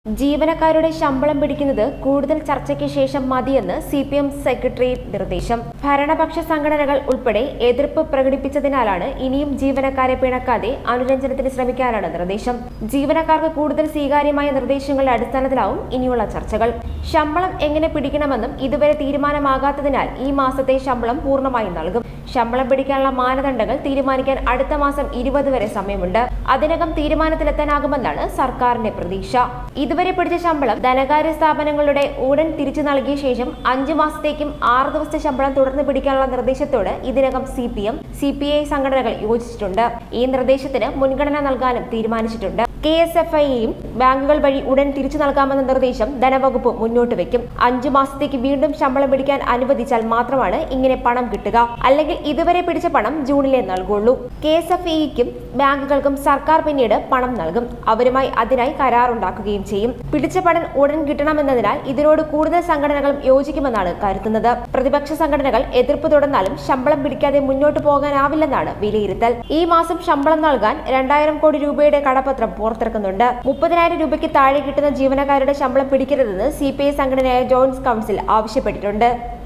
ജീവനക്കാരുടെ ശമ്പളം പിടിക്കുന്നത് കൂടുതൽ ചർച്ചയ്ക്ക് ശേഷം മതിയെന്ന് സി പി എം സെക്രട്ടേറിയറ്റ് നിർദ്ദേശം ഭരണപക്ഷ സംഘടനകൾ ഉൾപ്പെടെ എതിർപ്പ് പ്രകടിപ്പിച്ചതിനാലാണ് ഇനിയും ജീവനക്കാരെ പിണക്കാതെ അനുരഞ്ജനത്തിന് ശ്രമിക്കാനാണ് നിർദ്ദേശം ജീവനക്കാർക്ക് കൂടുതൽ സ്വീകാര്യമായ നിർദ്ദേശങ്ങളുടെ അടിസ്ഥാനത്തിലാവും ഇനിയുള്ള ചർച്ചകൾ ശമ്പളം എങ്ങനെ പിടിക്കണമെന്നും ഇതുവരെ തീരുമാനമാകാത്തതിനാൽ ഈ മാസത്തെ ശമ്പളം പൂർണ്ണമായും നൽകും ശമ്പളം പിടിക്കാനുള്ള മാനദണ്ഡങ്ങൾ തീരുമാനിക്കാൻ അടുത്ത മാസം ഇരുപത് വരെ സമയമുണ്ട് അതിനകം തീരുമാനത്തിലെത്താനാകുമെന്നാണ് സർക്കാരിന്റെ പ്രതീക്ഷ ഇതുവരെ പിടിച്ച ശമ്പളം ധനകാര്യ സ്ഥാപനങ്ങളുടെ ഉടൻ തിരിച്ചു നൽകിയ ശേഷം അഞ്ചു മാസത്തേക്കും ആറ് ദിവസത്തെ ശമ്പളം തുടർന്ന് പിടിക്കാനുള്ള നിർദ്ദേശത്തോട് ഇതിനകം C P M C P I സംഘടനകൾ യോജിച്ചിട്ടുണ്ട് ഈ നിർദ്ദേശത്തിന് മുൻഗണന നൽകാനും തീരുമാനിച്ചിട്ടുണ്ട് കെ എസ് എഫ് ഐയും ബാങ്കുകൾ വഴി ഉടൻ തിരിച്ചു നൽകാമെന്ന നിർദ്ദേശം ധനവകുപ്പ് മുന്നോട്ട് വെക്കും അഞ്ചു മാസത്തേക്ക് വീണ്ടും ശമ്പളം പിടിക്കാൻ അനുവദിച്ചാൽ മാത്രമാണ് ഇങ്ങനെ പണം കിട്ടുക അല്ലെങ്കിൽ ഇതുവരെ പിടിച്ച പണം ജൂണിലെ നൽകുള്ളൂ കെ എസ് എഫ് ഇക്കും ബാങ്കുകൾക്കും സർക്കാർ പിന്നീട് പണം നൽകും അവരുമായി അതിനായി കരാറുണ്ടാക്കുകയും ചെയ്യും പിടിച്ച പണം ഉടൻ കിട്ടണമെന്നതിനാൽ ഇതിനോട് കൂടുതൽ സംഘടനകളും യോജിക്കുമെന്നാണ് കരുതുന്നത് പ്രതിപക്ഷ സംഘടനകൾ എതിർപ്പ് തുടർന്നാലും ശമ്പളം പിടിക്കാതെ മുന്നോട്ട് പോകാനാവില്ലെന്നാണ് വിലയിരുത്തൽ ഈ മാസം ശമ്പളം നൽകാൻ രണ്ടായിരം കോടി രൂപയുടെ കടപ്പത്രം പുറത്തിറക്കുന്നുണ്ട് മുപ്പതിനായിരം രൂപയ്ക്ക് താഴെ കിട്ടുന്ന ജീവനക്കാരുടെ ശമ്പളം പിടിക്കരുതെന്ന് സി പി ഐ സംഘടനയായ ജോയിന്റ് കൗൺസിൽ ആവശ്യപ്പെട്ടിട്ടുണ്ട്